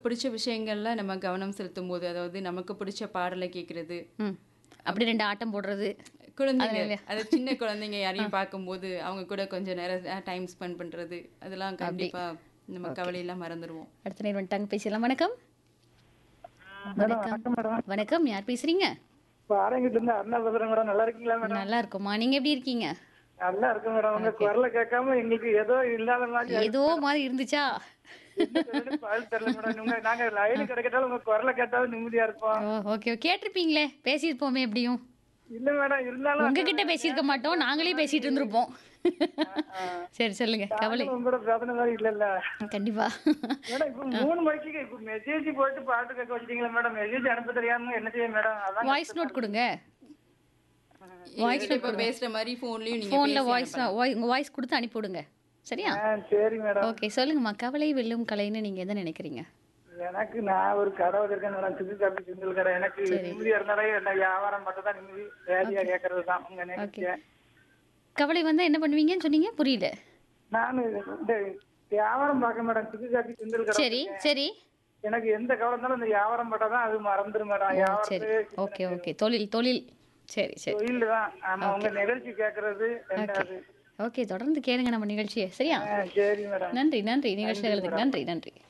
பிடிச்ச விஷயங்கள்ல நம்ம கவனம் செலுத்தும்போது, அதாவது நமக்கு பிடிச்ச பாடலை கேட்கிறது. ம். அப்படி 2 ஆட்டம் போடுறது. குழந்தைங்க, அதனால அது சின்ன குழந்தைங்க யாரையும் பார்க்கும்போது, அவங்க கூட கொஞ்சம் நேரம் அ டைம் ஸ்பெண்ட் பண்றது. அதெல்லாம் அப்படி. கண்டிப்பா நம்ம ஓகே. கவலையெல்லாம் மறந்துருவோம். அடுத்த நேரம் வந்துட்டாங்க பேசலாம். வணக்கம். மேடம் வணக்கம். வணக்கம் மேடம் வணக்கம். யார் பேசுறீங்க? இப்போ ஆரங்கிட்டு இருந்து அருணா பேசுறேன் மேடம் நல்லா இருக்கீங்களா மேடம் நல்லா இருக்கோம்மா. நீங்க எப்படி இருக்கீங்க? நல்லா இருக்கு மேடம் உங்க ஓகே. குரலை கேட்காம எங்களுக்கு ஏதோ இல்லாத மாதிரி ஏதோ மாதிரி இருந்துச்சா? என்ன சொல்றதுன்னு பதில் தெரியல மேடம் உங்க நாங்க லைன் கிடைக்கட்டாலும் உங்க குரலை கேட்டாலும் நிம்மதியா இருப்போம் ஓ ஓகே. கேட்டிருப்பீங்களே. பேசியிருப்போமே எப்படியும். இல்ல மேடம் இருந்தாலும் உங்ககிட்ட பேசியிருக்க மாட்டோம். நாங்களே பேசிட்டு இருந்திருப்போம். சரி சொல்லுங்க. கவலை. நாங்களும் உங்களோட பிரச்சனை மாதிரி இல்லல்ல கண்டிப்பா. மேடம் இப்ப மூணு மணிக்கு இப்ப மெசேஜ் போட்டு பாட்டு கேட்க வச்சிட்டீங்களா மேடம் மெசேஜ் அனுப்ப தெரியாம என்ன செய்ய மேடம் அதான் வாய்ஸ் நோட் கொடுங்க. எங்ககிட்ட இப்ப பேசுற மாதிரி ஃபோன்லயும் நீங்க ஃபோன்ல பேசி வாய்ஸ் அனுப்பலாம். உங்க வாய்ஸ் கொடுத்து அனுப்பி விடுங்க. சரியா? ஆ, சரி மேடம் ஓகே. சொல்லுங்கம்மா. கவலை வெல்லும் கலைன்னு நீங்க எதை நினைக்கிறீங்க? எனக்கு நான் ஒரு கடை வச்சிருக்கேன் மேடம் சிந்து காப்பி சிந்தல் கடை எனக்கு சரி. நிம்மதியா இருந்தாலே என்ன வியாபாரம் மட்டும் தான் நிம்மதி வேலையா கேட்கறது தான் உங்க ஓகே. நினைக்க கவலை வந்தா என்ன பண்ணுவீங்கன்னு சொன்னீங்க? புரியல. நான் இந்த வியாபாரம் பார்க்க மேடம் சிந்து காப்பி சிந்தல் கடை சரி சரி. எனக்கு எந்த கவலை இருந்தாலும் இந்த வியாபாரம் பார்த்தா தான் அது மறந்துடும் மேடம் ஓ சரி. வியாபாரத்து ஓகே ஓகே. தொழில் தொழில். சரி சரி. தொழில் தான் ஆமா உங்க நிகழ்ச்சி கேட்கறது ஓகே. ரெண்டாவது ஓகே தொடர்ந்து கேளுங்க நம்ம நிகழ்ச்சியை சரியா ஆ, சரி மேடம் நன்றி நன்றி நிகழ்ச்சிகளுக்கு நன்றி நன்றி